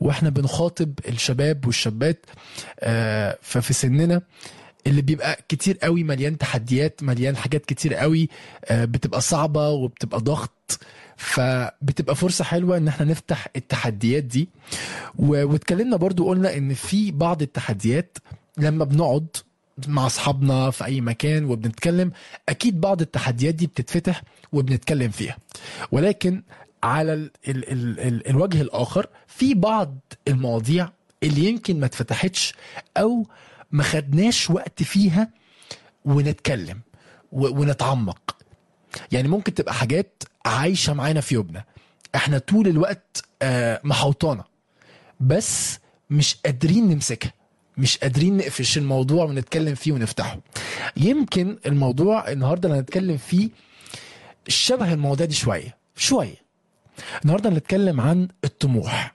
واحنا بنخاطب الشباب والشابات آه، ففي سننا اللي بيبقى كتير قوي مليان تحديات مليان حاجات كتير قوي آه، بتبقى صعبة وبتبقى ضغط فبتبقى فرصة حلوة ان احنا نفتح التحديات دي و- واتكلمنا برضو قلنا ان في بعض التحديات لما بنقعد مع اصحابنا في اي مكان وبنتكلم اكيد بعض التحديات دي بتتفتح وبنتكلم فيها ولكن على ال ال ال ال الوجه الاخر في بعض المواضيع اللي يمكن ما اتفتحتش او ما خدناش وقت فيها ونتكلم و- ونتعمق يعني ممكن تبقى حاجات عايشه معانا في يومنا احنا طول الوقت آه، محوطانا بس مش قادرين نمسكها مش قادرين نقفش الموضوع ونتكلم فيه ونفتحه يمكن الموضوع النهارده اللي هنتكلم فيه شبه المواضيع دي شويه شويه النهارده هنتكلم عن الطموح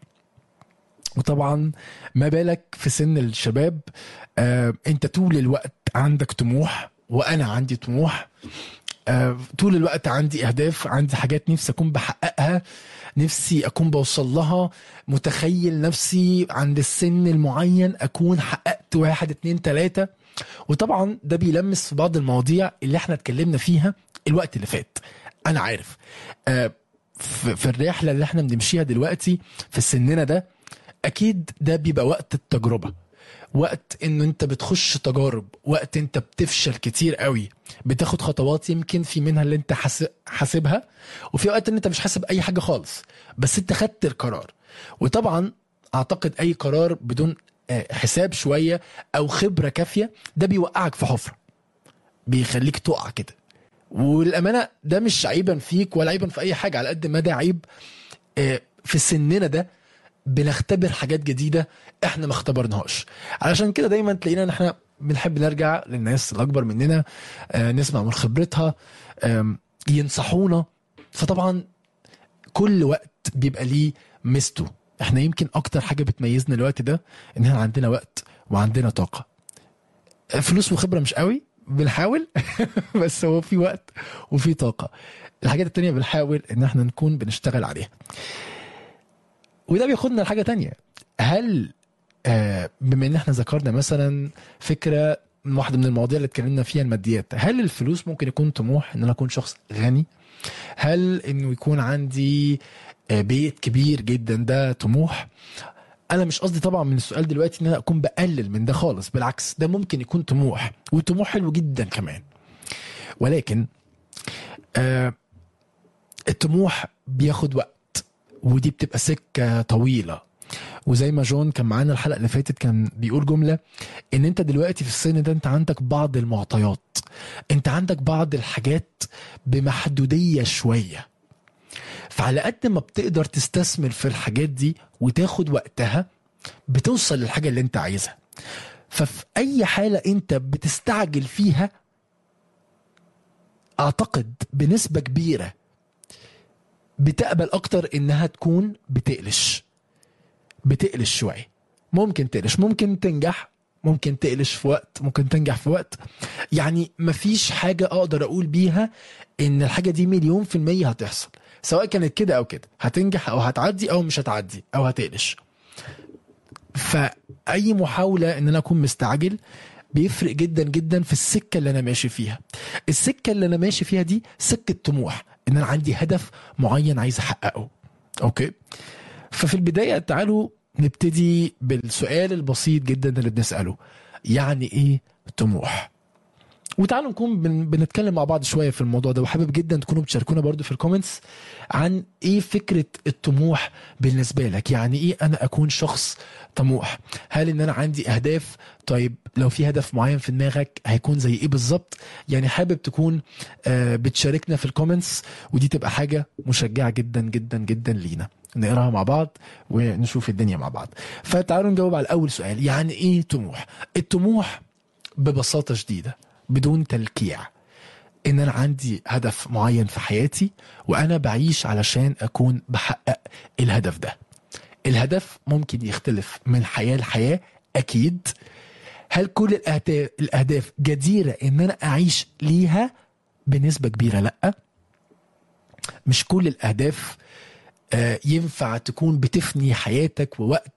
وطبعا ما بالك في سن الشباب آه انت طول الوقت عندك طموح وانا عندي طموح آه طول الوقت عندي اهداف عندي حاجات نفسي اكون بحققها نفسي اكون بوصل لها متخيل نفسي عند السن المعين اكون حققت واحد اتنين تلاتة وطبعا ده بيلمس في بعض المواضيع اللي احنا اتكلمنا فيها الوقت اللي فات انا عارف آه في في الرحله اللي احنا بنمشيها دلوقتي في سننا ده اكيد ده بيبقى وقت التجربه وقت انه انت بتخش تجارب وقت انت بتفشل كتير قوي بتاخد خطوات يمكن في منها اللي انت حاس- حاسبها وفي وقت ان انت مش حاسب اي حاجه خالص بس انت خدت القرار وطبعا اعتقد اي قرار بدون آه، حساب شويه او خبره كافيه ده بيوقعك في حفره بيخليك تقع كده والامانه ده مش عيبا فيك ولا عيبا في اي حاجه على قد ما ده عيب آه، في سننا ده بنختبر حاجات جديده احنا ما اختبرناهاش علشان كده دايما تلاقينا ان احنا بنحب نرجع للناس الاكبر مننا آه، نسمع من خبرتها آم، ينصحونا فطبعا كل وقت بيبقى ليه ميزته احنا يمكن اكتر حاجه بتميزنا الوقت ده ان احنا عندنا وقت وعندنا طاقه آه، فلوس وخبره مش قوي بنحاول بس هو في وقت وفي طاقه الحاجات التانية بنحاول ان احنا نكون بنشتغل عليها وده بياخدنا لحاجه تانية هل آه، بما ان احنا ذكرنا مثلا فكره من واحده من المواضيع اللي اتكلمنا فيها الماديات هل الفلوس ممكن يكون طموح ان انا اكون شخص غني هل انه يكون عندي آه، بيت كبير جدا ده طموح انا مش قصدي طبعا من السؤال دلوقتي ان انا اكون بقلل من ده خالص بالعكس ده ممكن يكون طموح وطموح حلو جدا كمان ولكن آه الطموح بياخد وقت ودي بتبقى سكه طويله وزي ما جون كان معانا الحلقه اللي فاتت كان بيقول جمله ان انت دلوقتي في السن ده انت عندك بعض المعطيات انت عندك بعض الحاجات بمحدوديه شويه فعلى قد ما بتقدر تستثمر في الحاجات دي وتاخد وقتها بتوصل للحاجه اللي انت عايزها ففي اي حاله انت بتستعجل فيها اعتقد بنسبه كبيره بتقبل اكتر انها تكون بتقلش بتقلش شويه ممكن تقلش ممكن تنجح ممكن تقلش في وقت ممكن تنجح في وقت يعني مفيش حاجة أقدر أقول بيها إن الحاجة دي مليون في المية هتحصل سواء كانت كده أو كده هتنجح أو هتعدي أو مش هتعدي أو هتقلش فأي محاولة إن أنا أكون مستعجل بيفرق جدا جدا في السكة اللي أنا ماشي فيها السكة اللي أنا ماشي فيها دي سكة طموح إن أنا عندي هدف معين عايز أحققه أوكي ففي البداية تعالوا نبتدي بالسؤال البسيط جدا اللي بنسأله يعني ايه طموح وتعالوا نكون بن بنتكلم مع بعض شويه في الموضوع ده وحابب جدا تكونوا بتشاركونا برضو في الكومنتس عن ايه فكره الطموح بالنسبه لك يعني ايه انا اكون شخص طموح هل ان انا عندي اهداف طيب لو في هدف معين في دماغك هيكون زي ايه بالظبط يعني حابب تكون آه بتشاركنا في الكومنتس ودي تبقى حاجه مشجعه جدا جدا جدا لينا نقراها مع بعض ونشوف الدنيا مع بعض فتعالوا نجاوب على اول سؤال يعني ايه طموح الطموح ببساطه شديده بدون تلكيع ان انا عندي هدف معين في حياتي وانا بعيش علشان اكون بحقق الهدف ده الهدف ممكن يختلف من حياه لحياه اكيد هل كل الأهداف, الاهداف جديره ان انا اعيش ليها بنسبه كبيره لا مش كل الاهداف آه، ينفع تكون بتفني حياتك ووقت